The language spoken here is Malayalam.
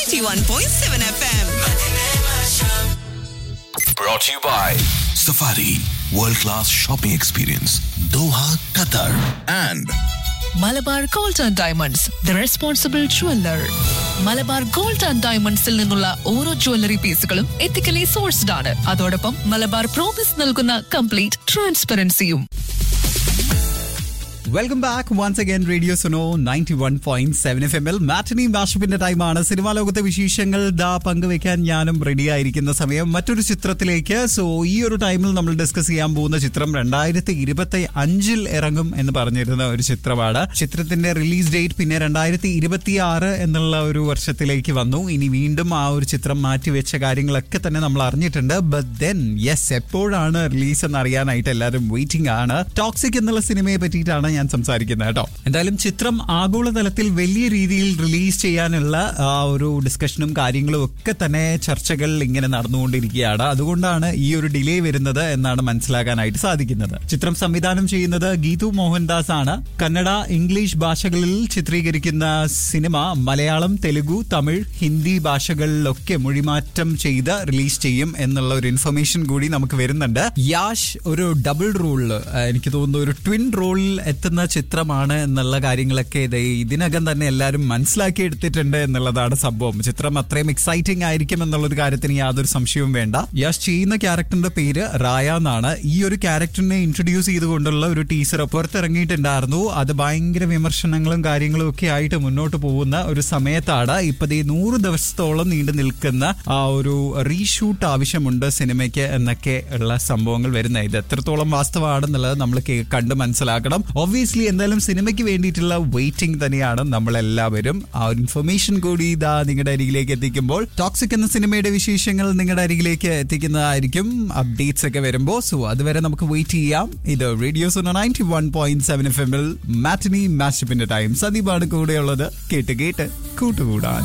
91.7 FM. Brought to you by Safari World Class Shopping Experience Doha, Qatar and Malabar gold and diamonds the responsible jeweller Malabar gold and ഡയമണ്ട്സിൽ നിന്നുള്ള ഓരോ ജ്വല്ലറി പീസുകളും എത്തിക്കലി സോഴ്സ്ഡ് ആണ് അതോടൊപ്പം മലബാർ പ്രോമിസ് നൽകുന്ന കംപ്ലീറ്റ് ട്രാൻസ്പെറൻസിയും welcome back once again radio Suno ninety one point seven F M എൽ മാറ്റനി വാഷപ്പിന്റെ ടൈമാണ് സിനിമാ ലോകത്തെ വിശേഷങ്ങൾ ദാ പങ്കുവെക്കാൻ ഞാനും റെഡി ആയിരിക്കുന്ന സമയം മറ്റൊരു ചിത്രത്തിലേക്ക് സോ ഈ ഒരു ടൈമിൽ നമ്മൾ ഡിസ്കസ് ചെയ്യാൻ പോകുന്ന ചിത്രം രണ്ടായിരത്തി ഇരുപത്തി അഞ്ചിൽ ഇറങ്ങും എന്ന് പറഞ്ഞിരുന്ന ഒരു ചിത്രമാണ് ചിത്രത്തിന്റെ റിലീസ് ഡേറ്റ് പിന്നെ രണ്ടായിരത്തി ഇരുപത്തി ആറ് എന്നുള്ള ഒരു വർഷത്തിലേക്ക് വന്നു ഇനി വീണ്ടും ആ ഒരു ചിത്രം മാറ്റിവെച്ച കാര്യങ്ങളൊക്കെ തന്നെ നമ്മൾ അറിഞ്ഞിട്ടുണ്ട് ബട്ട് ദെൻ യെസ് എപ്പോഴാണ് റിലീസ് എന്ന് അറിയാനായിട്ട് എല്ലാവരും വെയിറ്റിംഗ് ആണ് ടോക്സിക് എന്നുള്ള സിനിമയെ പറ്റിയിട്ടാണ് ഞാൻ സംസാരിക്കുന്നത് കേട്ടോ എന്തായാലും ചിത്രം ആഗോളതലത്തിൽ വലിയ രീതിയിൽ റിലീസ് ചെയ്യാനുള്ള ആ ഒരു ഡിസ്കഷനും കാര്യങ്ങളും ഒക്കെ തന്നെ ചർച്ചകൾ ഇങ്ങനെ നടന്നുകൊണ്ടിരിക്കുകയാണ് അതുകൊണ്ടാണ് ഈ ഒരു ഡിലേ വരുന്നത് എന്നാണ് മനസ്സിലാക്കാനായിട്ട് സാധിക്കുന്നത് ചിത്രം സംവിധാനം ചെയ്യുന്നത് ഗീതു മോഹൻദാസ് ആണ് കന്നഡ ഇംഗ്ലീഷ് ഭാഷകളിൽ ചിത്രീകരിക്കുന്ന സിനിമ മലയാളം തെലുഗു തമിഴ് ഹിന്ദി ഭാഷകളിലൊക്കെ മൊഴിമാറ്റം ചെയ്ത് റിലീസ് ചെയ്യും എന്നുള്ള ഒരു ഇൻഫർമേഷൻ കൂടി നമുക്ക് വരുന്നുണ്ട് യാഷ് ഒരു ഡബിൾ റോളിൽ എനിക്ക് തോന്നുന്നു ഒരു ട്വിൻ റോളിൽ എത്തുന്ന ചിത്രമാണ് എന്നുള്ള കാര്യങ്ങളൊക്കെ ദേ ഇതിനകം തന്നെ എല്ലാവരും മനസ്സിലാക്കി എടുത്തിട്ടുണ്ട് എന്നുള്ളതാണ് സംഭവം ചിത്രം അത്രയും എക്സൈറ്റിംഗ് ആയിരിക്കും എന്നുള്ളൊരു കാര്യത്തിന് യാതൊരു സംശയവും വേണ്ട യാഷ് ചെയ്യുന്ന ക്യാരക്ടറിന്റെ പേര് റായ എന്നാണ് ഈ ഒരു ക്യാരക്ടറിനെ ഇൻട്രൊഡ്യൂസ് ചെയ്തുകൊണ്ടുള്ള ഒരു ടീസർ പുറത്തിറങ്ങിയിട്ടുണ്ടായിരുന്നു അത് ഭയങ്കര വിമർശനങ്ങളും കാര്യങ്ങളും ഒക്കെ ആയിട്ട് മുന്നോട്ട് പോകുന്ന ഒരു സമയത്താണ് ഇപ്പൊ ദേ നൂറ് ദിവസത്തോളം നീണ്ടു നിൽക്കുന്ന ആ ഒരു റീഷൂട്ട് ആവശ്യമുണ്ട് സിനിമയ്ക്ക് എന്നൊക്കെ ഉള്ള സംഭവങ്ങൾ വരുന്നത് ഇത് എത്രത്തോളം വാസ്തവമാണെന്നുള്ളത് നമ്മൾ കേ- കണ്ട് മനസ്സിലാക്കണം ഒബ്വിയസ്ലി എന്തായാലും സിനിമയ്ക്ക് വേണ്ടിയിട്ടുള്ള വെയിറ്റിംഗ് തന്നെയാണ് നമ്മളെല്ലാവരും ആ ഒരു ഇൻഫർമേഷൻ കൂടി ഇതാ നിങ്ങളുടെ അരികിലേക്ക് എത്തിക്കുമ്പോൾ ടോക്സിക് എന്ന സിനിമയുടെ വിശേഷങ്ങൾ നിങ്ങളുടെ അരികിലേക്ക് എത്തിക്കുന്നതായിരിക്കും അപ്ഡേറ്റ്സ് ഒക്കെ വരുമ്പോൾ സോ അതുവരെ നമുക്ക് വെയിറ്റ് ചെയ്യാം ഇത് radio Suno ninety one point seven F എമ്മിൽ മാറ്റിനി മാഷപ്പിന്റെ ടൈം സദീപാണ് കൂടെയുള്ളത് കേട്ട് കേട്ട് കൂട്ടുകൂടാൻ